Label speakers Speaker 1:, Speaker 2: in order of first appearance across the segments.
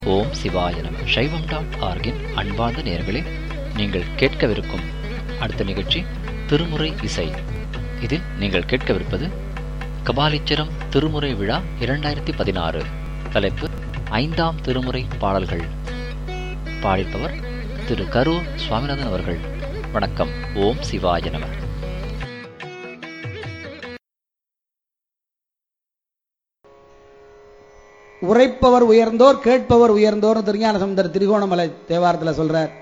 Speaker 1: ஓம் சிவாய நம சைவம் டாட் ஆர்கின் அன்பார்ந்த நேயர்களே நீங்கள் கேட்கவிருக்கும் அடுத்த நிகழ்ச்சி திருமுறை இசை இதில் நீங்கள் கேட்கவிருப்பது கபாலீச்சரம் திருமுறை விழா இரண்டாயிரத்தி பதினாறு தலைப்பு ஐந்தாம் திருமுறை பாடல்கள் பாடிப்பவர் திரு கரூர் சுவாமிநாதன் அவர்கள் வணக்கம் ஓம் சிவாய நம
Speaker 2: உரைப்பவர் உயர்ந்தோர் கேட்பவர் உயர்ந்தோர் திருஞான சமுந்தர் திரிகோணமலை தேவாரத்தில் சொல்றார்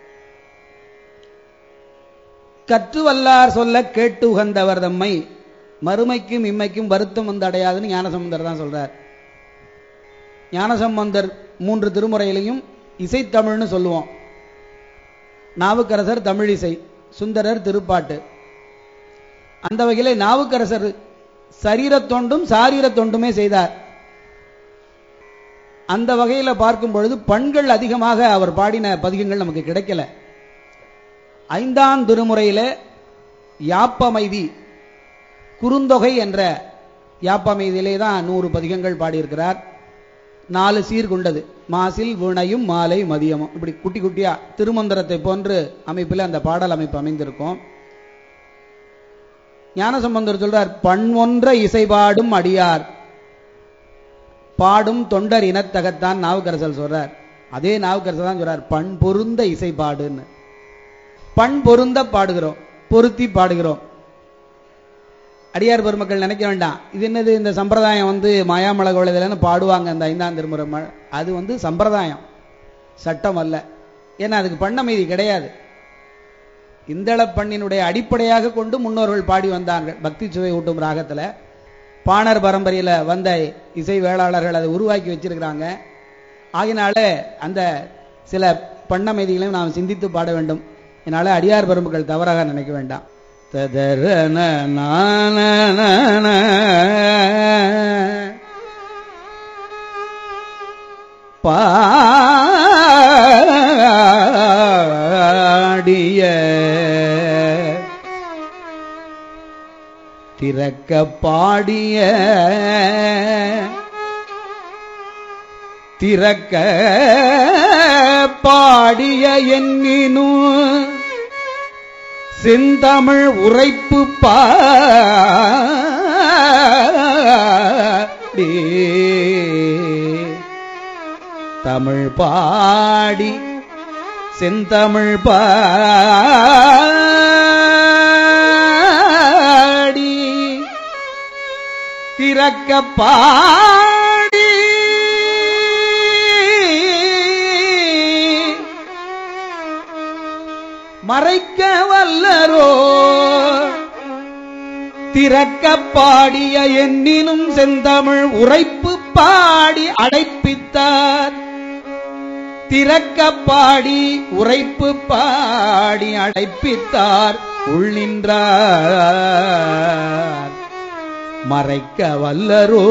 Speaker 2: கற்று வல்லார் சொல்ல கேட்டு உகந்தவர் தம்மை மறுமைக்கும் இம்மைக்கும் வருத்தம் வந்து அடையாதுன்னு ஞானசம்பந்தர் தான் சொல்றார் ஞானசம்பந்தர் மூன்று திருமுறையிலையும் இசைத்தமிழ்னு சொல்லுவோம் நாவுக்கரசர் தமிழ் இசை சுந்தரர் திருப்பாட்டு அந்த வகையில் நாவுக்கரசர் சரீரத் தொண்டும் சாரீரத் தொண்டுமே செய்தார் அந்த வகையில் பார்க்கும் பொழுது பண்கள் அதிகமாக அவர் பாடின பதிகங்கள் நமக்கு கிடைக்கல ஐந்தாம் திருமுறையில யாப்பமைதி குறுந்தொகை என்ற யாப்பமைதியிலே தான் நூறு பதிகங்கள் பாடியிருக்கிறார் நாலு சீர் கொண்டது மாசில் வீணையும் மாலை மதியமும் இப்படி குட்டி குட்டியா திருமந்திரத்தை போன்று அமைப்பில் அந்த பாடல் அமைப்பு அமைந்திருக்கும் ஞானசம்பந்தர் சொல்றார் பண் ஒன்ற இசைபாடும் அடியார் பாடும் தொண்டர் இனத்தகத்தான் நாவுக்கரசல் சொல்றார் அதே நாவுக்கரசல் தான் சொல்றார் பண் பொருந்த இசை பாடுன்னு பண் பொருந்த பாடுகிறோம் பொருத்தி பாடுகிறோம் அடியார் பெருமக்கள் நினைக்க வேண்டாம் இது என்னது இந்த சம்பிரதாயம் வந்து மாயாமலை கோலத்திலன்னு பாடுவாங்க அந்த ஐந்தாம் திருமுறை ம- அது வந்து சம்பிரதாயம் சட்டம் அல்ல ஏன்னா அதுக்கு பண்ணமைதி கிடையாது இந்தள பண்ணினுடைய அடிப்படையாக கொண்டு முன்னோர்கள் பாடி வந்தார்கள் பக்தி சுவை ஊட்டும் ராகத்துல பாணர் பரம்பரையில வந்த இசை வேளாளர்கள் அதை உருவாக்கி வச்சிருக்கிறாங்க ஆகினால அந்த சில பண்ணமைதிகளையும் நாம் சிந்தித்து பாட வேண்டும் இதனால அடியார் பெருமக்கள் தவறாக நினைக்க வேண்டாம் ததரன நானன. பாடிய திறக்க பாடிய திறக்க பாடிய என்னினும் செந்தமிழ் உரைப்பு பாடி தமிழ் பாடி செந்தமிழ் பாடி திறக்க பாடி மறைக்க வல்லரோ திறக்க பாடிய என்னினும் செந்தமிழ் உரைப்பு பாடி அடைப்பித்தார் திறக்க பாடி உரைப்பு பாடி அடைப்பித்தார் உள்ளின்றார் மறைக்க வல்லரோ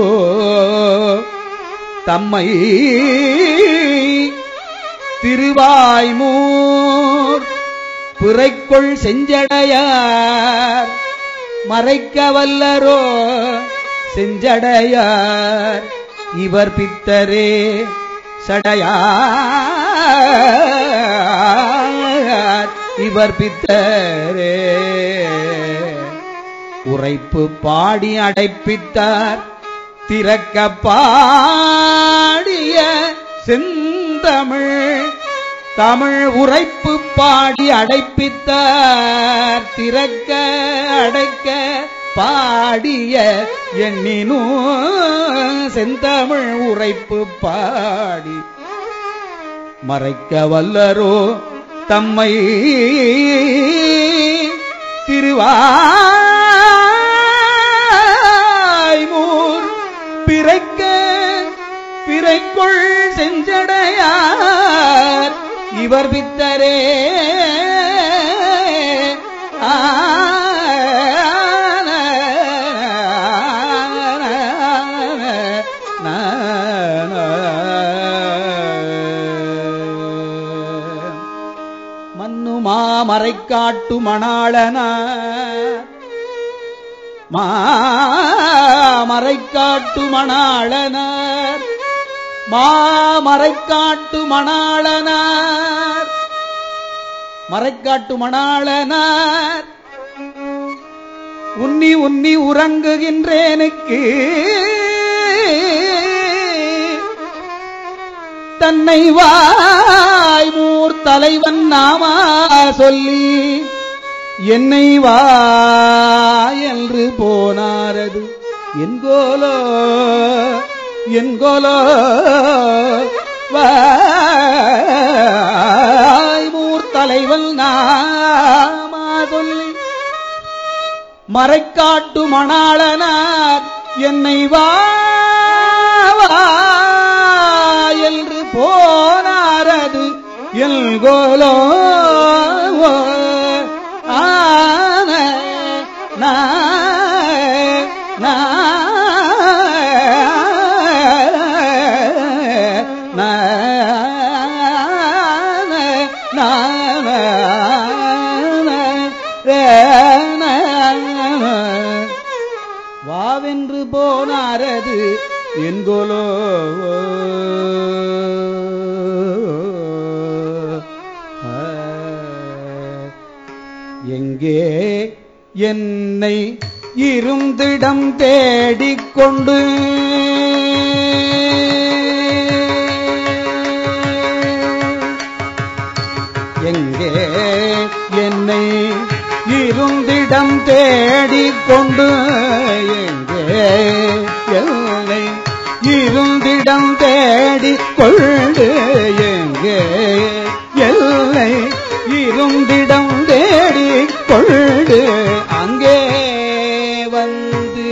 Speaker 2: தம்மை திருவாய்மூர் பிறைக்குள் செஞ்சடையார் மறைக்க வல்லரோ செஞ்சடையார் இவர் பித்தரே சடையார் இவர் பித்தரே உரைப்பு பாடி அடைப்பித்தார் திறக்க பாடிய செந்தமிழ் தமிழ் உரைப்பு பாடி அடைப்பித்தார் திறக்க அடைக்க பாடிய எண்ணினும் செந்தமிழ் உரைப்பு பாடி மறைக்க வல்லரோ தம்மை திருவாய்மூர் பிறைக்க பிறைக்குள் செஞ்சடையார் இவர் பித்தரே மன்னு மாமரைக்காட்டு மணாளனார் மாமரைக்காட்டு மணாளனார் மாமரைக்காட்டு மணாளனார் மறைக்காட்டு மணாளனார் உன்னி உன்னி உறங்குகின்றேனுக்கு தன்னை வாய் மூர் தலைவன் நாமா சொல்லி என்னை வா என்று போனாரது என்கோலோ என்கோலோ வாய் மூர் தலைவன் நாமா சொல்லி மறைக்காட்டு மணாளனார் என்னை வா வா என்று போனாரது எல்கோலோ ஆன நா நா நா நா வாவென்று போனாரது என்கொலோ எங்கே என்னை இருந்திடம் தேடிக்கொண்டு எங்கே என்னை இருந்திடம் தேடிக்கொண்டு எங்கே என்னை இருந்திடம் தேடிக்கொண்டு எங்கே எல்லை இருந்திடம் தேடிக்கொண்டு அங்கே வந்து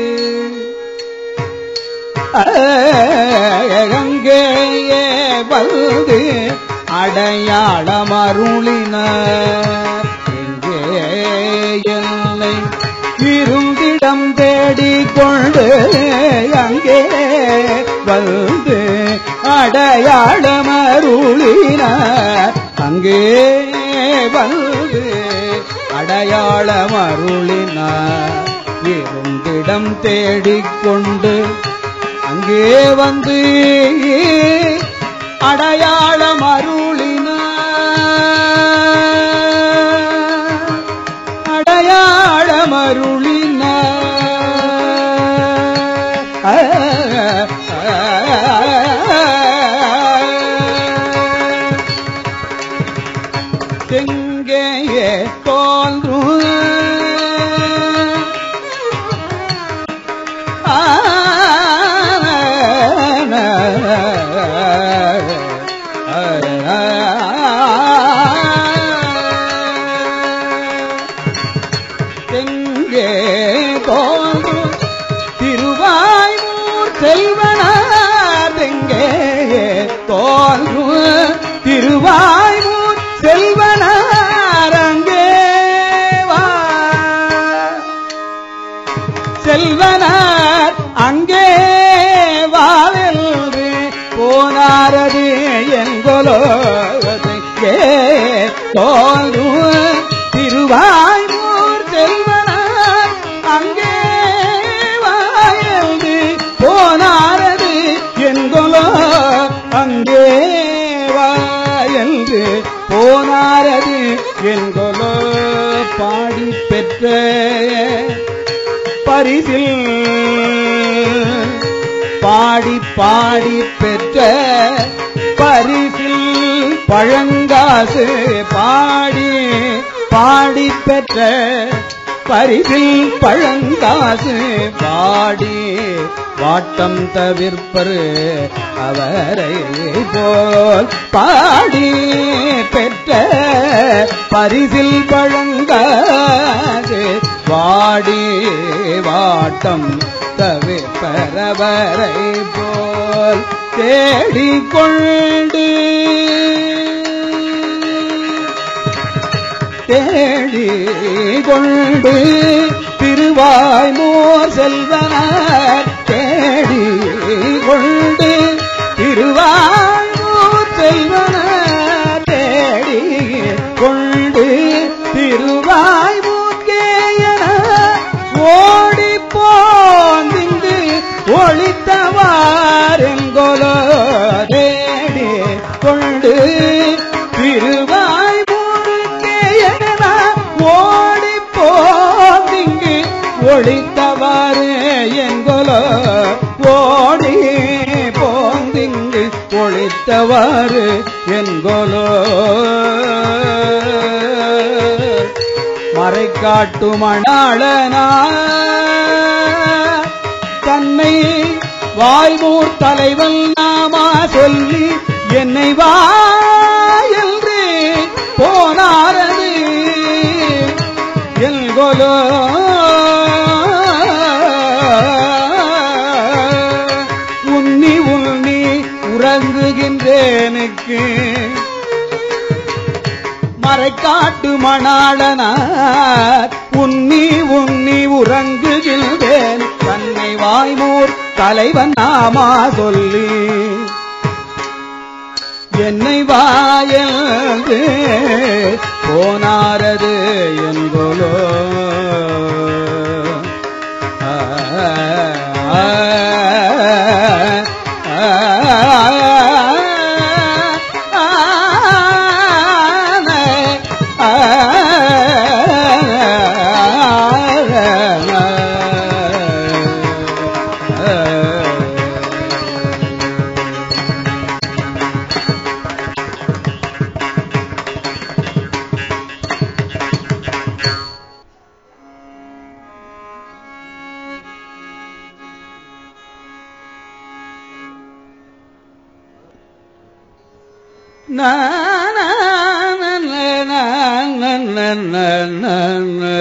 Speaker 2: அங்கேயே வந்து அடையாளம் அருளினார் எங்கே என்னை இருந்திடம் தேடிக்கொண்டு அங்கே வந்து அடையாளம் அருளினார் அங்கே வந்து அடையாளம் அருளினார் இருந்திடம் தேடிக்கொண்டு அங்கே வந்து அடையாளம் அருளினார் அடையாளம் அருளினார் தெங்கேயே தோன்றும் தெங்கே தோன்றும் திருவாயூர் செல்வனார் தெங்கே தோன்றும் திருவாயூர் செல்வனார் அங்கே வா செல்வனார் அங்கே வாவென்று போனாரது என்கொலோ ஏ தோன்றும் திருவாயூர் செல்வனார் அங்கே வாயந்து போனாரது என்கொலோ அங்கே வாயந்து போனாரது என்கொலோ பாடி பெற்ற பரிசில் பாடி பாடி பெற்ற பரிசில் பழங்காசு பாடி பாடி பெற்ற பரிசில் பழங்காசு பாடி வாட்டம் தவிர்ப்பரு அவரை போல் பாடி பெற்ற பரிசில் பழங்காசு வாடி வாட்டம் தவிர்ப்பரவரை போல் தேடிக்கொண்டு தேடி கொண்டு திருவாய்மோர் செல்வனார் தேடி கொண்டு திருவாய்மோர் செல்வனார் தேடி கொண்டு திருவாய்மூர்கேயன ஓடி போந்திந்து ஒளித்தவாரெங்கொலோ கொண்டு திருவாய் முழுக்கே என ஓடி போதிங்கு ஒளித்தவாறு எங்கொலோ ஓடி போந்திங்கு ஒளித்தவாறு என்கொலோ மறைக்காட்டு மணாளனா தன்னை வாய்மூர் தலைவன் நாமா சொல்லி என்னை வா என்று போனாரது எல்கொலோ உன்னி உன்னி உறங்குகின்றேனுக்கு மறைக்காட்டு மணாளனார் உன்னி உன்னி உறங்குகின்றேன் தன்னை வாய்மூர் தலைவன் நாமா சொல்லி என்னை வாயல்து போனாரது என்போலோ ஆ, ஆ, ஆ, na na na na na na na na na na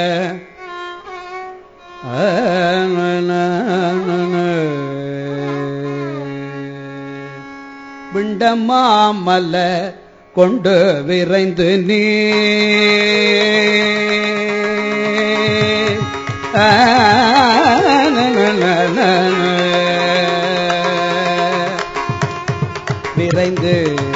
Speaker 2: Ah, na na na na விண்டமாமல்ல கொண்டு விரைந்து நீ ஆ, ந, ந, ந, ந, ந. விரைந்து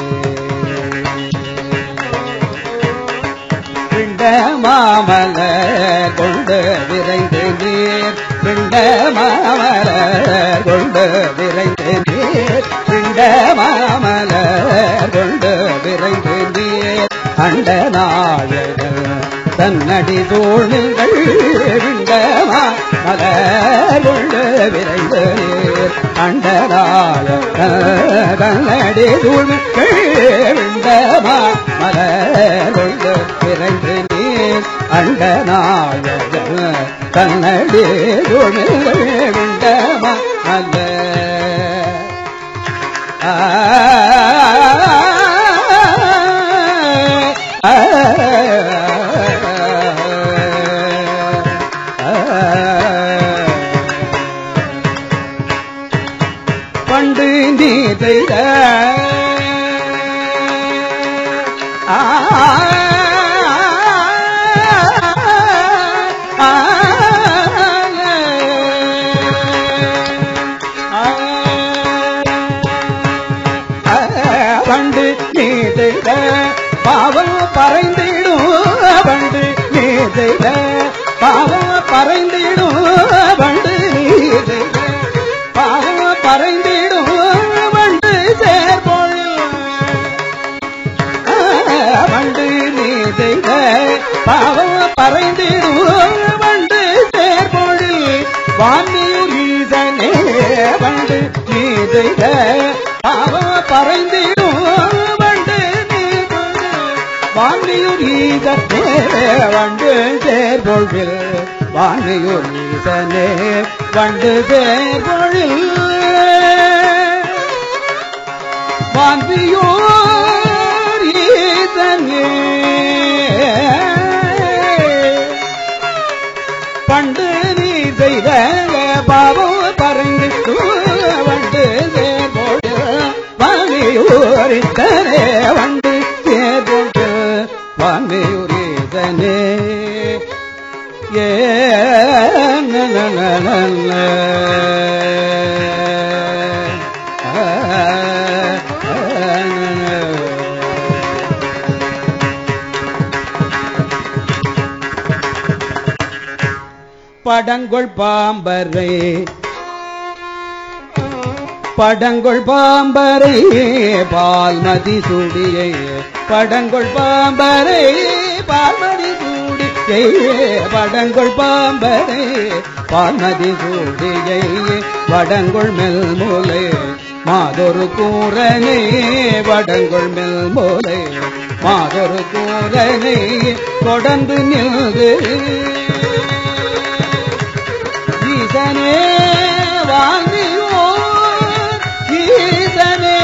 Speaker 2: பிண்ட மாமல கொண்டு விரைந்து நீர் பிண்ட மாமல கொண்டு விரைந்து நீர் பிண்ட மாமல கொண்டு விரைந்து நீர் அண்ட நாயகர் தன்னடி தோணுங்கள் விண்டமா மலர் கொண்டு விரைந்து நீர் அண்டனாய கண்ணடி தூள்கள் விண்டமா மலர் கொண்டு விரைந்து நீர் அண்டனாய கண்ணடி தூள்கள் விண்டமா மலர் பண்டு நீ செய்த ஆ ஆ பண்டு நீ செய்த பாவம் பறைந்திடும் பண்டு நீ செய்த பாவம் பறைந்திடும் பண்டு நீ செய்த பாவம் பறைந்திடும் பண்டு சேர்பொழில் வண்டு நீ செய்த பாவம் பறைந்திடும் வண்டு சேர்பொழில் வான்மியூர் ஈசனே வண்டு நீ செய்த பாவம் பறைந்திடும் வண்டு நீ வான்மியூர் ஈசனே வண்டு சேர்பொழில் வான்மியூர் ஈசனே வண்டு சேர்பொழில் வாந்தியோர் ஈசனே பண்டு நீ செய்த பாவம் பறந்து வண்டு சேர்போடு வாந்தியோர் ஈசனே வண்டு சேர்போடு வாந்தியோர் ஈசனே ஏ ந ந ந ந ந. ஆ, ஆ, ந, ந. படங்கொள் பாம்பரை படங்கொள் பாம்பரை பால்மதி சுடியை படங்கொள் பாம்பரை பால்மதி சூடியை படங்கொள் பாம்பரை பால்மதி சூடியை வடங்கொள் மெல்முலை மாதொரு கூரனே வடங்கொள் மெல்முலை மாதொரு கூரனே தொடர்ந்து நின்று ஈசனே வாழ்ந்தியோ ஈசனே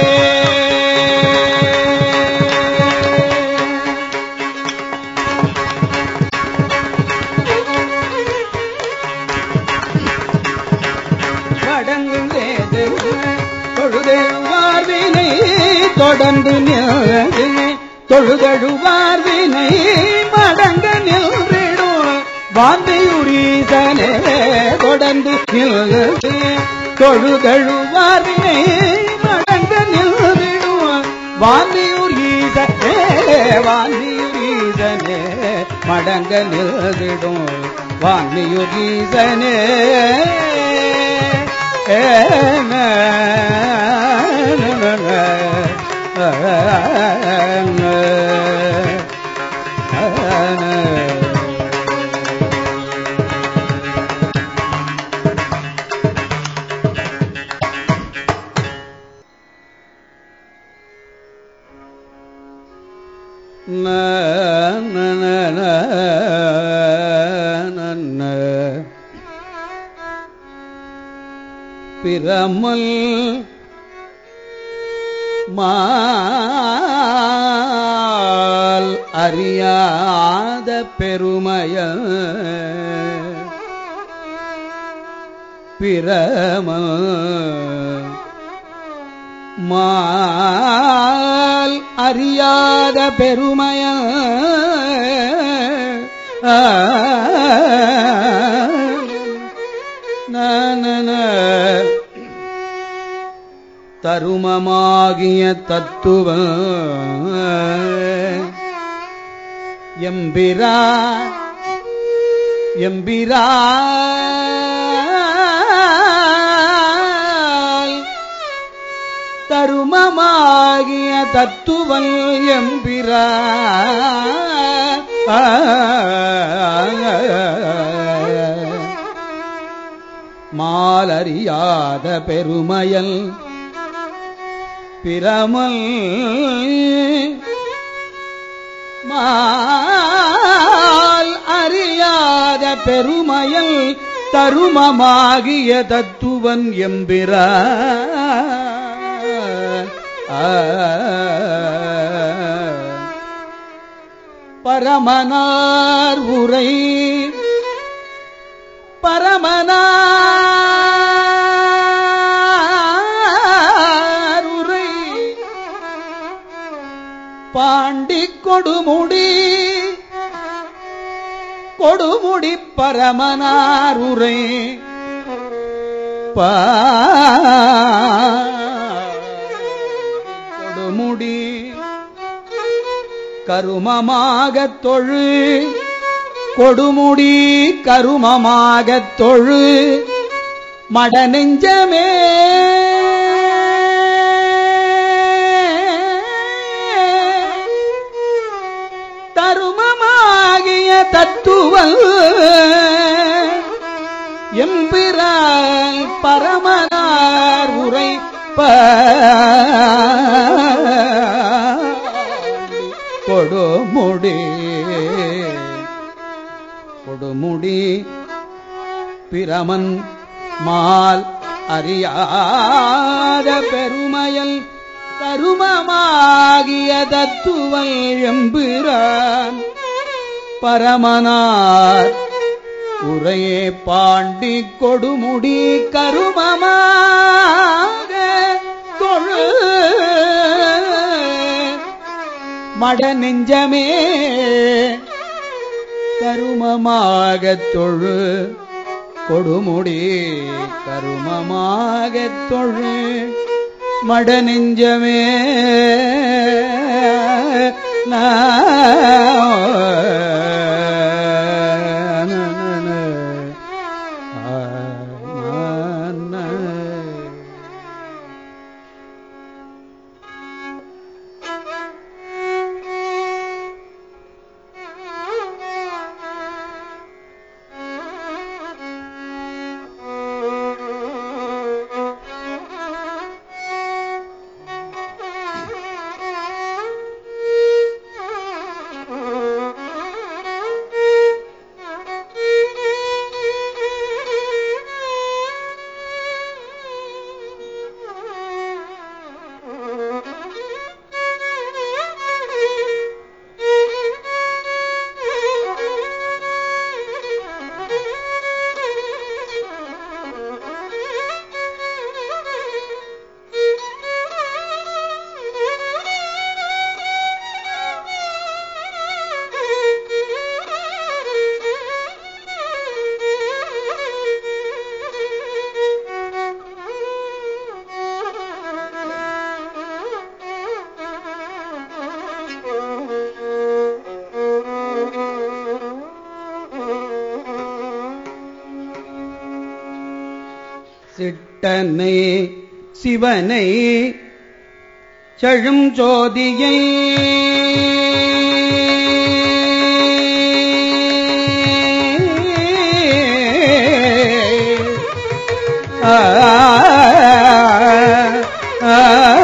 Speaker 2: வடங்கும் வேது தொழுதெழுவார்வினை தொடர்ந்து நின்று தொழுதழுவார் வினை மடங்க நின்றிடும் வாந்தியுரீசனே தொடர்ந்து நின்று தொழுதழுவார் வினை மடங்க நின்றிடும் வாந்தியூர் ஈசனே வாந்தியூர் ஈசனே மடங்க நின்றிடும் வாந்தியூர் ஈசனே ஏ பிரமல் மால் அறியாத பெருமைய பிரமல் மால் அறியாத பெருமைய நன தருமமாகிய தத்துவ எம்பிரா எம்பிரா தருமமாகிய தத்துவல் எம்பிரா மாலறியாத பெருமையல் பிரமல் மால் அறியாத பெருமையல் தருமமாகிய தத்துவன் எம்பிரா பரமனார் உரை பரமனார் உரை பாண்டி கொடுமுடி கொடுமுடி பரமனார் உரை கொடுமுடி கருமமாகத் தொழு கொடுமுடி கருமமாகத் தொழு மடநெஞ்சமே தருமமாகிய தத்துவல் எம்பிரால் பரமனார் உரைப்ப கொடுமுடி கொடுமுடி பிரமன் மால் அறியாத பெருமையல் தருமமாகிய தத்துவல் எம்பிரான் பரமனார் உரையே பாண்டி கொடுமுடி கருமமாக தொழு மட நெஞ்சமே கருமமாகத் தொழு கொடுமுடி கருமமாகத் தொழு மட நெஞ்சமே நா சிட்டனை சிவனை செழும் ஜோதியை ஆ ஆ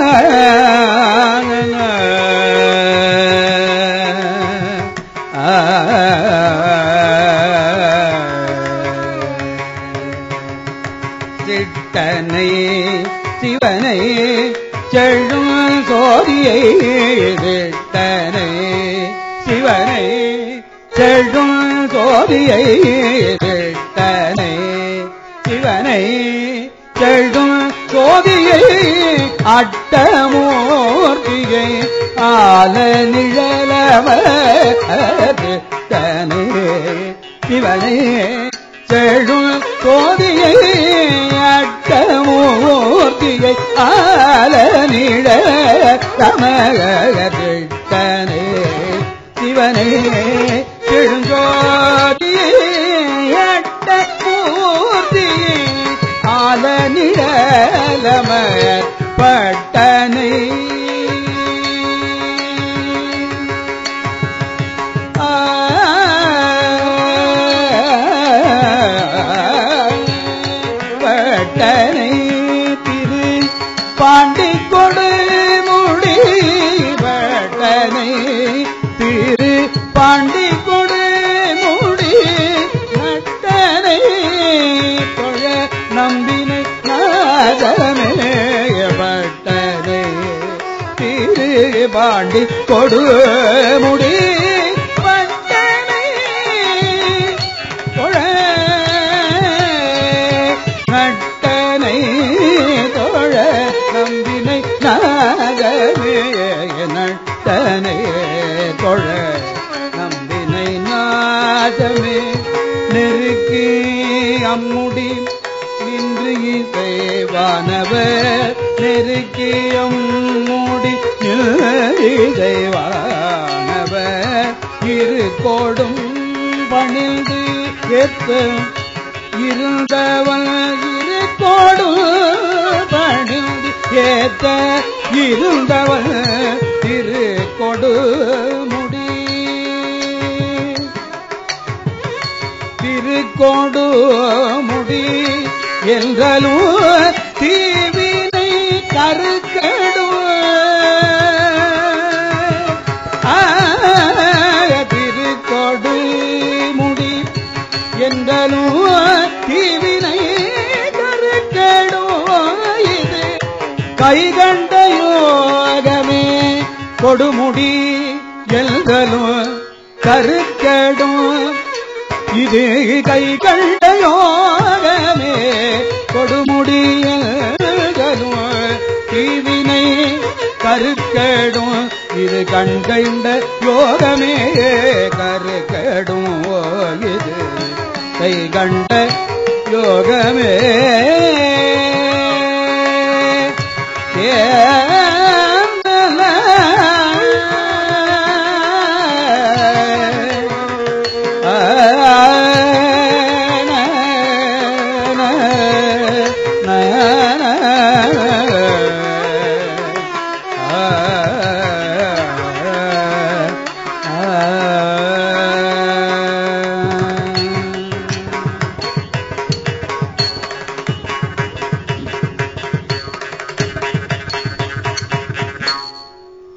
Speaker 2: சிட்டனை சிவனை செழும் சோதியை திட்டனை சிவனை செழும் சோதியை திட்டனை சிவனை செழும் சோதியை அட்டமூர்த்தியை ஆல நிழலவனை சிவனை செழும் சோதியை அட்டமூர்த்தியை ஆல நிழ தமகனை சிவனே செழுஞ்சோதியை அட்டமூர்த்தியை ஆல நிழலம பட்டனை பட்டனை திரு பாண்டி கொடு முடி பட்டனை திரு பாண்டி கொடு முடி நட்டனை தொழ நம்பினை நாதமே பட்டனை திரு பாண்டி கொடு முடி பட்டனை தொழ நட்டனை தொழ நம்பினை நாகமே நட்டனை தொழ நம்பினை நாதமே நெருக்கி அம்முடி நின்று இசைவானவர் நெருக்கி அம்முடி இசைவானவர் இரு கோடும் பணிந்து ஏத்த இருந்தவன் இரு கோடும் பணிந்து ஏத்த இருந்தவன் திரு கொடு முடி திருக்கோடு முடி என்றலும் தீவினை கருக்கடும் திருக்கோடு முடி என்றலும் தீவினை கருக்கடும் இது கைகண்ட யோகமே கொடுமுடி எல்களும் கருக்கடும் இது கை கண்ட யோகமே கொடுமுடியல்களும் தீவினை கருக்கடும் இது கண் கண்ட யோகமே கருக்கடும் இது கை கண்ட யோகமே